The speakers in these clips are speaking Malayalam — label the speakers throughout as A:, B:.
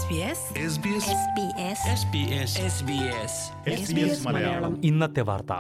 A: SBS
B: SBS
C: SBS മലയാളം
D: ഇന്നത്തെ വാർത്ത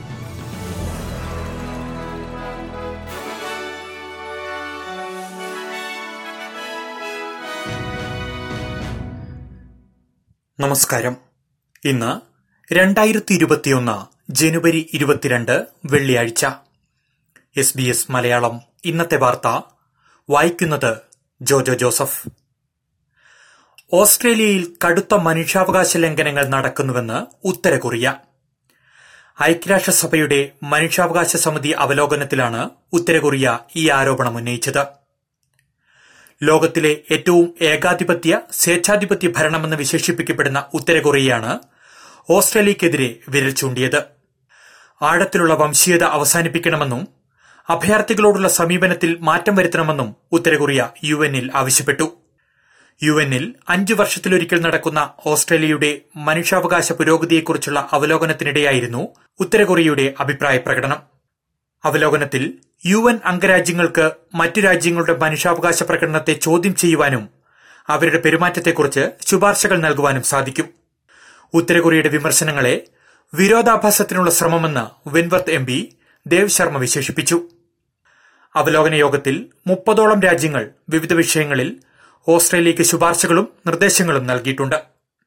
E: നമസ്കാരം ഇന്ന് രണ്ടായിരത്തി ഇരുപത്തിയൊന്ന് ജനുവരി ഇരുപത്തിരണ്ട് വെള്ളിയാഴ്ച എസ് ബി എസ് മലയാളം ഇന്നത്തെ വാർത്ത വായിക്കുന്നത് ജോജോ ജോസഫ് ഓസ്ട്രേലിയയിൽ കടുത്ത മനുഷ്യാവകാശ ലംഘനങ്ങൾ നടക്കുന്നുവെന്ന് ഉത്തര കൊറിയ ഐക്യരാഷ്ട്രസഭയുടെ മനുഷ്യാവകാശ സമിതി അവലോകനത്തിലാണ് ഉത്തര കൊറിയ ഈ ആരോപണം ഉന്നയിച്ചത് ലോകത്തിലെ ഏറ്റവും ഏകാധിപത്യ സ്വേച്ഛാധിപത്യ ഭരണമെന്ന് വിശേഷിപ്പിക്കപ്പെടുന്ന ഉത്തര കൊറിയയാണ് ഓസ്ട്രേലിയക്കെതിരെ വിരൽ ചൂണ്ടിയത് ആഴത്തിലുള്ള വംശീയത അവസാനിപ്പിക്കണമെന്നും അഭയാർത്ഥികളോടുള്ള സമീപനത്തിൽ മാറ്റം വരുത്തണമെന്നും ഉത്തര കൊറിയ യു എന്നിൽ ആവശ്യപ്പെട്ടു യു എന്നിൽ അഞ്ചു വർഷത്തിലൊരിക്കൽ നടക്കുന്ന ഓസ്ട്രേലിയയുടെ മനുഷ്യാവകാശ പുരോഗതിയെക്കുറിച്ചുള്ള അവലോകനത്തിനിടെയായിരുന്നു ഉത്തര കൊറിയയുടെ അഭിപ്രായ പ്രകടനം അവലോകനത്തിൽ യു എൻ അംഗരാജ്യങ്ങൾക്ക് മറ്റു രാജ്യങ്ങളുടെ മനുഷ്യാവകാശ പ്രകടനത്തെ ചോദ്യം ചെയ്യുവാനും അവരുടെ പെരുമാറ്റത്തെക്കുറിച്ച് ശുപാർശകൾ നൽകുവാനും സാധിക്കും ഉത്തര കൊറിയയുടെ വിമർശനങ്ങളെ വിരോധാഭാസത്തിനുള്ള ശ്രമമെന്ന് Wentworth M P Dave Sharma വിശേഷിപ്പിച്ചു അവലോകന യോഗത്തിൽ മുപ്പതോളം രാജ്യങ്ങൾ വിവിധ വിഷയങ്ങളിൽ ഓസ്ട്രേലിയയ്ക്ക് ശുപാർശകളും നിർദ്ദേശങ്ങളും നൽകിയിട്ടുണ്ട്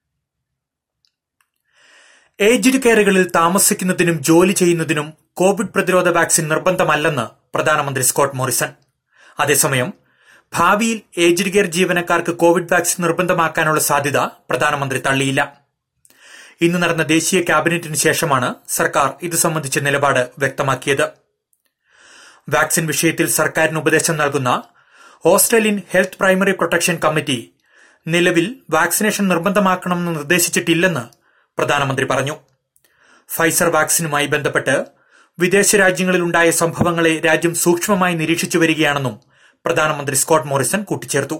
E: ഏജ്ഡ് കെയറുകളിൽ താമസിക്കുന്നതിനും ജോലി ചെയ്യുന്നതിനും കോവിഡ് പ്രതിരോധ വാക്സിൻ നിർബന്ധമല്ലെന്ന് പ്രധാനമന്ത്രി സ്കോട്ട് മോറിസൺ അതേസമയം ഭാവിയിൽ ഏജ്ഡ് കെയർ ജീവനക്കാർക്ക് കോവിഡ് വാക്സിൻ നിർബന്ധമാക്കാനുള്ള സാധ്യത പ്രധാനമന്ത്രി തള്ളിയില്ല ഇന്ന് നടന്ന ദേശീയ ക്യാബിനറ്റിന് ശേഷമാണ് സർക്കാർ ഇത് സംബന്ധിച്ച നിലപാട് വ്യക്തമാക്കിയത് വാക്സിൻ വിഷയത്തിൽ സർക്കാരിന് ഉപദേശം നൽകുന്ന Australian health primary protection committee നിലവിൽ വാക്സിനേഷൻ നിർബന്ധമാക്കണമെന്ന് നിർദ്ദേശിച്ചിട്ടില്ലെന്ന് പ്രധാനമന്ത്രി പറഞ്ഞു ഫൈസർ വാക്സിനുമായി ബന്ധപ്പെട്ട് വിദേശ രാജ്യങ്ങളിലുണ്ടായ സംഭവങ്ങളെ രാജ്യം സൂക്ഷ്മമായി നിരീക്ഷിച്ചു വരികയാണെന്നും പ്രധാനമന്ത്രി സ്കോട്ട് മോറിസൺ കൂട്ടിച്ചേർത്തു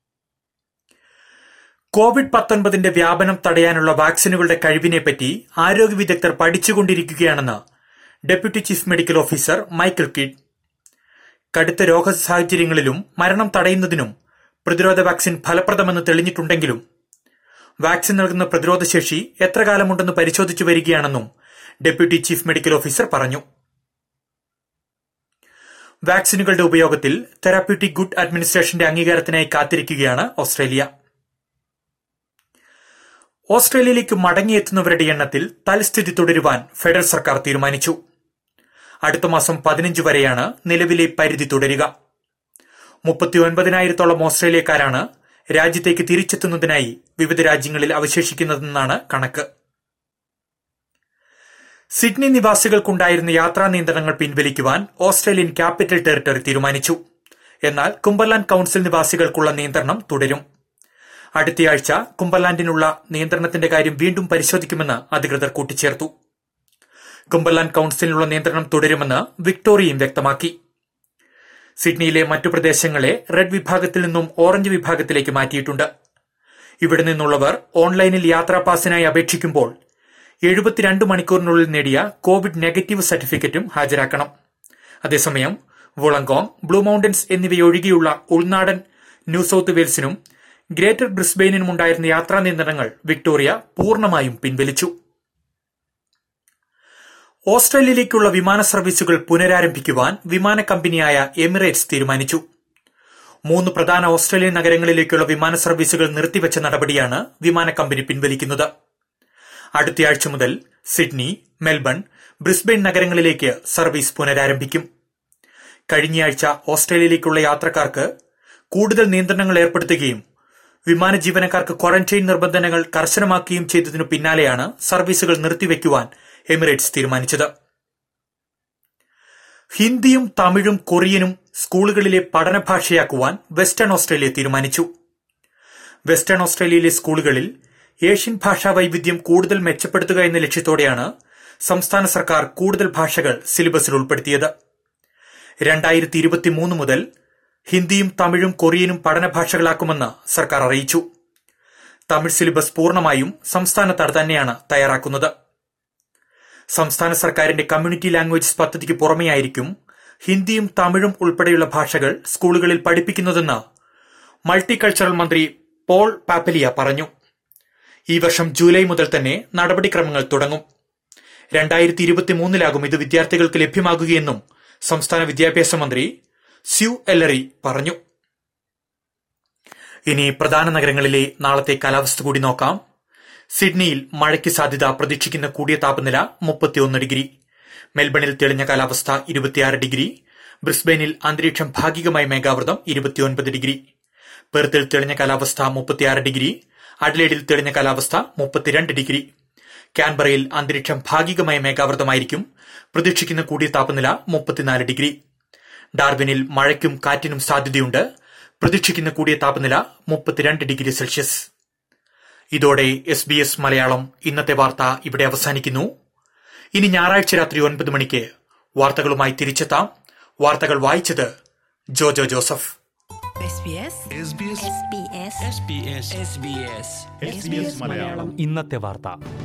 E: കോവിഡ് പത്തൊൻപതിന്റെ വ്യാപനം തടയാനുള്ള വാക്സിനുകളുടെ കഴിവിനെപ്പറ്റി ആരോഗ്യ വിദഗ്ധർ പഠിച്ചുകൊണ്ടിരിക്കുകയാണെന്ന് deputy chief medical officer Michael Kidd കടുത്ത രോഗ സാഹചര്യങ്ങളിലും മരണം തടയുന്നതിനും പ്രതിരോധ വാക്സിൻ ഫലപ്രദമെന്ന് തെളിഞ്ഞിട്ടുണ്ടെങ്കിലും വാക്സിൻ നൽകുന്ന പ്രതിരോധശേഷി എത്ര കാലമുണ്ടെന്ന് പരിശോധിച്ചു വരികയാണെന്നും ഡെപ്യൂട്ടി ചീഫ് മെഡിക്കൽ ഓഫീസർ പറഞ്ഞു വാക്സിനുകളുടെ ഉപയോഗത്തിൽ തെറാപ്യൂട്ടിക് ഗുഡ് അഡ്മിനിസ്ട്രേഷന്റെ അംഗീകാരത്തിനായി കാത്തിരിക്കുകയാണ് ഓസ്ട്രേലിയ ഓസ്ട്രേലിയയിലേക്ക് മടങ്ങിയെത്തുന്നവരുടെ എണ്ണത്തിൽ തൽസ്ഥിതി തുടരുവാൻ ഫെഡറൽ സർക്കാർ തീരുമാനിച്ചു അടുത്ത മാസം പതിനഞ്ച് വരെയാണ് നിലവിലെ പരിധി തുടരുക മുപ്പത്തിയൊൻപതിനായിരത്തോളം ഓസ്ട്രേലിയക്കാരാണ് രാജ്യത്തേക്ക് തിരിച്ചെത്തുന്നതിനായി വിവിധ രാജ്യങ്ങളിൽ അവശേഷിക്കുന്നതെന്നാണ് കണക്ക് സിഡ്നി നിവാസികൾക്കുണ്ടായിരുന്ന യാത്രാ നിയന്ത്രണങ്ങൾ പിൻവലിക്കുവാൻ ഓസ്ട്രേലിയൻ ക്യാപിറ്റൽ ടെറിട്ടറി തീരുമാനിച്ചു എന്നാൽ കുംബർലാൻഡ് കൌൺസിൽ നിവാസികൾക്കുള്ള നിയന്ത്രണം തുടരും അടുത്തയാഴ്ച കുംബർലാൻഡിനുള്ള നിയന്ത്രണത്തിന്റെ കാര്യം വീണ്ടും പരിശോധിക്കുമെന്ന് അധികൃതർ കൂട്ടിച്ചേർത്തു കുംബർലാൻഡ് കൌൺസിലിനുള്ള നിയന്ത്രണം തുടരുമെന്ന് വിക്ടോറിയയും വ്യക്തമാക്കി സിഡ്നിയിലെ മറ്റു പ്രദേശങ്ങളെ റെഡ് വിഭാഗത്തിൽ നിന്നും ഓറഞ്ച് വിഭാഗത്തിലേക്ക് മാറ്റിയിട്ടുണ്ട് ഇവിടെ നിന്നുള്ളവർ ഓൺലൈനിൽ യാത്രാ പാസിനായി അപേക്ഷിക്കുമ്പോൾ എഴുപത്തിരണ്ട് മണിക്കൂറിനുള്ളിൽ നേടിയ കോവിഡ് നെഗറ്റീവ് സർട്ടിഫിക്കറ്റും ഹാജരാക്കണം അതേസമയം വുളങ്കോങ് ബ്ലൂ മൌണ്ടൻസ് എന്നിവയൊഴികെയുള്ള ഉൾനാടൻ ന്യൂ സൌത്ത് വെയിൽസിനും ഗ്രേറ്റർ ബ്രിസ്ബെയിനിനും ഉണ്ടായിരുന്ന യാത്രാ നിയന്ത്രണങ്ങൾ വിക്ടോറിയ പൂർണ്ണമായും പിൻവലിച്ചു ഓസ്ട്രേലിയയിലേക്കുള്ള വിമാന സർവീസുകൾ പുനരാരംഭിക്കുവാൻ വിമാന കമ്പനിയായ എമിറേറ്റ്സ് തീരുമാനിച്ചു മൂന്ന് പ്രധാന ഓസ്ട്രേലിയൻ നഗരങ്ങളിലേക്കുള്ള വിമാന സർവീസുകൾ നിർത്തിവച്ച നടപടിയാണ് വിമാന കമ്പനി പിൻവലിക്കുന്നത് അടുത്തയാഴ്ച മുതൽ സിഡ്നി മെൽബൺ ബ്രിസ്ബെയിൻ നഗരങ്ങളിലേക്ക് സർവീസ് പുനരാരംഭിക്കും കഴിഞ്ഞയാഴ്ച ഓസ്ട്രേലിയയിലേക്കുള്ള യാത്രക്കാർക്ക് കൂടുതൽ നിയന്ത്രണങ്ങൾ ഏർപ്പെടുത്തുകയും വിമാന ജീവനക്കാർക്ക് ക്വാറന്റൈൻ നിബന്ധനകൾ കർശനമാക്കുകയും ചെയ്തതിനു പിന്നാലെയാണ് സർവീസുകൾ നിർത്തിവെക്കുവാൻ എമിറേറ്റ്സ് തീരുമാനിച്ചത് ഹിന്ദിയും തമിഴും കൊറിയനും സ്കൂളുകളിലെ പഠന ഭാഷയാക്കുവാൻ വെസ്റ്റേൺ ഓസ്ട്രേലിയ തീരുമാനിച്ചു വെസ്റ്റേൺ ഓസ്ട്രേലിയയിലെ സ്കൂളുകളിൽ ഏഷ്യൻ ഭാഷാ വൈവിധ്യം കൂടുതൽ മെച്ചപ്പെടുത്തുക എന്ന ലക്ഷ്യത്തോടെയാണ് സംസ്ഥാന സർക്കാർ കൂടുതൽ ഭാഷകൾ സിലബസിൽ ഉൾപ്പെടുത്തിയത് രണ്ടായിരത്തി ഇരുപത്തിമൂന്ന് മുതൽ ഹിന്ദിയും തമിഴും കൊറിയനും പഠന ഭാഷകളാക്കുമെന്ന് സർക്കാർ അറിയിച്ചു തമിഴ് സിലബസ് പൂർണ്ണമായും സംസ്ഥാനത്ത് തന്നെയാണ് തയ്യാറാക്കുന്നത് സംസ്ഥാന സർക്കാരിന്റെ കമ്മ്യൂണിറ്റി ലാംഗ്വേജസ് പദ്ധതിക്ക് പുറമെയായിരിക്കും ഹിന്ദിയും തമിഴും ഉൾപ്പെടെയുള്ള ഭാഷകൾ സ്കൂളുകളിൽ പഠിപ്പിക്കുന്നതെന്ന് മൾട്ടി കൾച്ചറൽ മന്ത്രി പോൾ പാപ്പലിയ പറഞ്ഞു ഈ വർഷം ജൂലൈ മുതൽ തന്നെ നടപടിക്രമങ്ങൾ തുടങ്ങും രണ്ടായിരത്തി ഇരുപത്തിമൂന്നിലാകും ഇത് വിദ്യാർത്ഥികൾക്ക് ലഭ്യമാകുകയെന്നും സംസ്ഥാന വിദ്യാഭ്യാസ മന്ത്രി സ്യു എല്ലറി പറഞ്ഞു ഇനി പ്രധാന നഗരങ്ങളിലെ നാളത്തെ കാലാവസ്ഥ കൂടി നോക്കാം സിഡ്നിയിൽ മഴയ്ക്ക് സാധ്യത പ്രതീക്ഷിക്കുന്ന കൂടിയ താപനില മുപ്പത്തിയൊന്ന് ഡിഗ്രി മെൽബണിൽ തെളിഞ്ഞ കാലാവസ്ഥ ഇരുപത്തിയാറ് ഡിഗ്രി ബ്രിസ്ബെയിനിൽ അന്തരീക്ഷം ഭാഗികമായി മേഘാവൃതം ഇരുപത്തിയൊൻപത് ഡിഗ്രി പെർത്തിൽ തെളിഞ്ഞ കാലാവസ്ഥ മുപ്പത്തിയാറ് ഡിഗ്രി അഡ്ലേഡിൽ തെളിഞ്ഞ കാലാവസ്ഥ മുപ്പത്തിരണ്ട് ഡിഗ്രി കാൻബറയിൽ അന്തരീക്ഷം ഭാഗികമായി മേഘാവൃതമായിരിക്കും പ്രതീക്ഷിക്കുന്ന കൂടിയ താപനില മുപ്പത്തിനാല് ഡിഗ്രി ഡാർവിനിൽ മഴയ്ക്കും കാറ്റിനും സാധ്യതയുണ്ട് പ്രതീക്ഷിക്കുന്ന കൂടിയ താപനില മുപ്പത്തിരണ്ട് ഡിഗ്രി സെൽഷ്യസ് ഇതോടെ എസ് ബി എസ് മലയാളം ഇന്നത്തെ വാർത്ത ഇവിടെ അവസാനിക്കുന്നു ഇനി ഞായറാഴ്ച രാത്രി ഒൻപത് മണിക്ക് വാർത്തകളുമായി തിരിച്ചെത്താം വാർത്തകൾ വായിച്ചത് Jojo Joseph
A: SBS
C: SBS
A: SBS
C: SBS
A: SBS
C: SBS Malayalam
B: ഇന്നത്തെ വാർത്ത